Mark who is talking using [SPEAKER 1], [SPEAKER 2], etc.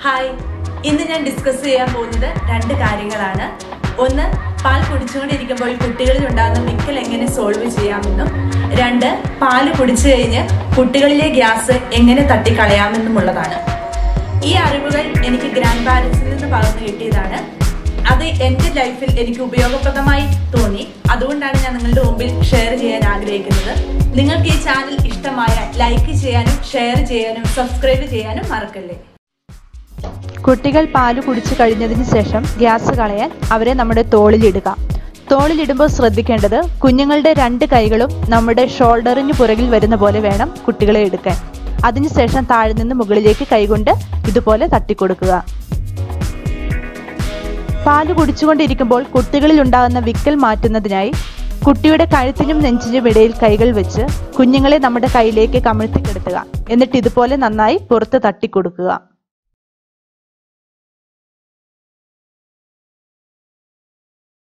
[SPEAKER 1] hi ഇന്ന് ഞാൻ discuss ചെയ്യാൻ പോകുന്നത് രണ്ട് കാര്യങ്ങളാണ് ഒന്ന് പാൽ കുടിച്ചുകൊണ്ടിരിക്കുമ്പോൾ കുട്ടികളിൽ ഉണ്ടാകുന്ന മിക്കൽ എങ്ങനെ സോൾവ് ചെയ്യാമെന്നും രണ്ട് പാല് കുടിച്ചു കഴിഞ്ഞ് കുട്ടികളിലെ ഗ്യാസ് എങ്ങനെ തട്ടിക്കളയാമെന്നുമുള്ളതാണ് ഈ അറിവുകൾ എനിക്ക് ഗ്രാൻഡ് പാരൻസിൽ നിന്ന് പകർന്നു കിട്ടിയതാണ് അത് എൻ്റെ ലൈഫിൽ എനിക്ക് ഉപയോഗപ്രദമായി തോന്നി അതുകൊണ്ടാണ് ഞാൻ നിങ്ങളുടെ മുമ്പിൽ ഷെയർ ചെയ്യാൻ ആഗ്രഹിക്കുന്നത് നിങ്ങൾക്ക് ഈ ചാനൽ ഇഷ്ടമായ ലൈക്ക് ചെയ്യാനും ഷെയർ ചെയ്യാനും സബ്സ്ക്രൈബ് ചെയ്യാനും മറക്കല്ലേ
[SPEAKER 2] കുട്ടികൾ പാല് കുടിച്ചു കഴിഞ്ഞതിന് ശേഷം ഗ്യാസ് കളയാൻ അവരെ നമ്മുടെ തോളിലിടുക തോളിലിടുമ്പോൾ ശ്രദ്ധിക്കേണ്ടത് കുഞ്ഞുങ്ങളുടെ രണ്ട് കൈകളും നമ്മുടെ ഷോൾഡറിന് പുറകിൽ വരുന്ന പോലെ വേണം കുട്ടികളെ എടുക്കാൻ അതിനുശേഷം താഴെ നിന്ന് മുകളിലേക്ക് കൈകൊണ്ട് ഇതുപോലെ തട്ടിക്കൊടുക്കുക പാല് കുടിച്ചുകൊണ്ടിരിക്കുമ്പോൾ കുട്ടികളിൽ ഉണ്ടാകുന്ന വിക്കൽ മാറ്റുന്നതിനായി കുട്ടിയുടെ കഴുത്തിനും നെഞ്ചിനും ഇടയിൽ കൈകൾ വെച്ച് കുഞ്ഞുങ്ങളെ നമ്മുടെ കയ്യിലേക്ക് കമിഴ്ത്തി കിടത്തുക എന്നിട്ട് ഇതുപോലെ നന്നായി പുറത്ത് തട്ടിക്കൊടുക്കുക